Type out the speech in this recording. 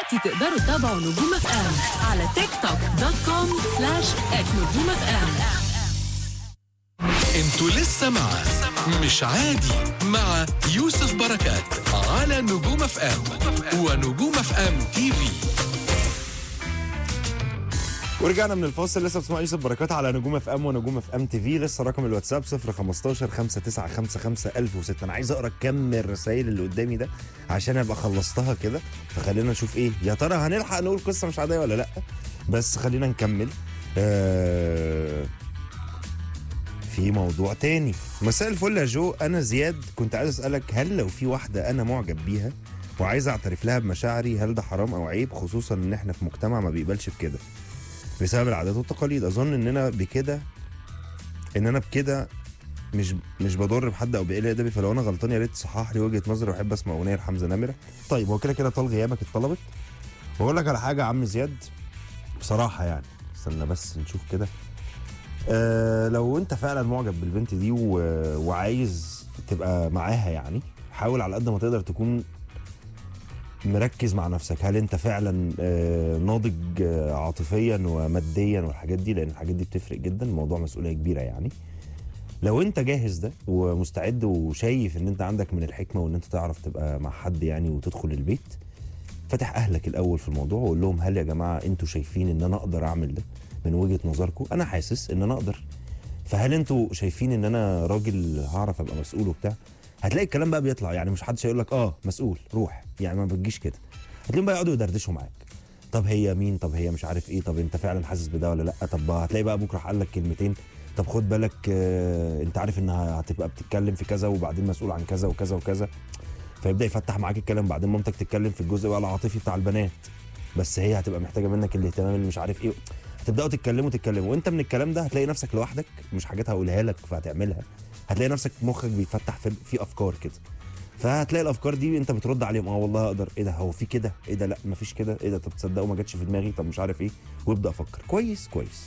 دلوقتي تقدروا تتابعوا نجوم اف ام على تيك توك دوت كوم سلاش نجوم اف ام انتوا لسه مع مش عادي مع يوسف بركات على نجوم اف ام ونجوم اف ام تي في ورجعنا من الفاصل لسه بتسمع يوسف بركات على نجوم اف ام ونجوم اف ام تي في لسه رقم الواتساب 015 5955 1006 انا عايز اقرا كم الرسائل اللي قدامي ده عشان ابقى خلصتها كده فخلينا نشوف ايه يا ترى هنلحق نقول قصه مش عاديه ولا لا بس خلينا نكمل آه في موضوع تاني مساء الفل يا جو انا زياد كنت عايز اسالك هل لو في واحده انا معجب بيها وعايز اعترف لها بمشاعري هل ده حرام او عيب خصوصا ان احنا في مجتمع ما بيقبلش بكده بسبب العادات والتقاليد اظن ان انا بكده ان انا بكده مش مش بضر بحد او بقل ادبي فلو انا غلطان يا ريت تصحح لي وجهه نظري واحب اسمع اغنيه لحمزه نمره طيب هو كده كده طال غيابك اتطلبت واقول لك على حاجه يا عم زياد بصراحه يعني استنى بس نشوف كده أه لو انت فعلا معجب بالبنت دي و... وعايز تبقى معاها يعني حاول على قد ما تقدر تكون مركز مع نفسك هل انت فعلا آه، ناضج آه، عاطفيا وماديا والحاجات دي لان الحاجات دي بتفرق جدا الموضوع مسؤوليه كبيره يعني لو انت جاهز ده ومستعد وشايف ان انت عندك من الحكمه وان انت تعرف تبقى مع حد يعني وتدخل البيت فتح اهلك الاول في الموضوع وقول لهم هل يا جماعه انتوا شايفين ان انا اقدر اعمل ده من وجهه نظركم انا حاسس ان انا اقدر فهل انتوا شايفين ان انا راجل هعرف ابقى مسؤول وبتاع هتلاقي الكلام بقى بيطلع يعني مش حدش هيقول لك اه مسؤول روح يعني ما بتجيش كده هتلاقيهم بقى يقعدوا يدردشوا معاك طب هي مين طب هي مش عارف ايه طب انت فعلا حاسس بده ولا لا طب هتلاقي بقى بكره قال لك كلمتين طب خد بالك آه انت عارف انها هتبقى بتتكلم في كذا وبعدين مسؤول عن كذا وكذا وكذا فيبدا يفتح معاك الكلام بعدين مامتك تتكلم في الجزء بقى العاطفي بتاع البنات بس هي هتبقى محتاجه منك الاهتمام اللي مش عارف ايه هتبداوا تتكلموا تتكلموا وانت من الكلام ده هتلاقي نفسك لوحدك مش حاجات هقولها لك فهتعملها هتلاقي نفسك مخك بيتفتح في, في افكار كده فهتلاقي الافكار دي انت بترد عليهم اه والله اقدر ايه ده هو في كده ايه ده لا مفيش كده ايه ده طب تصدقوا ما جاتش في دماغي طب مش عارف ايه وابدا افكر كويس كويس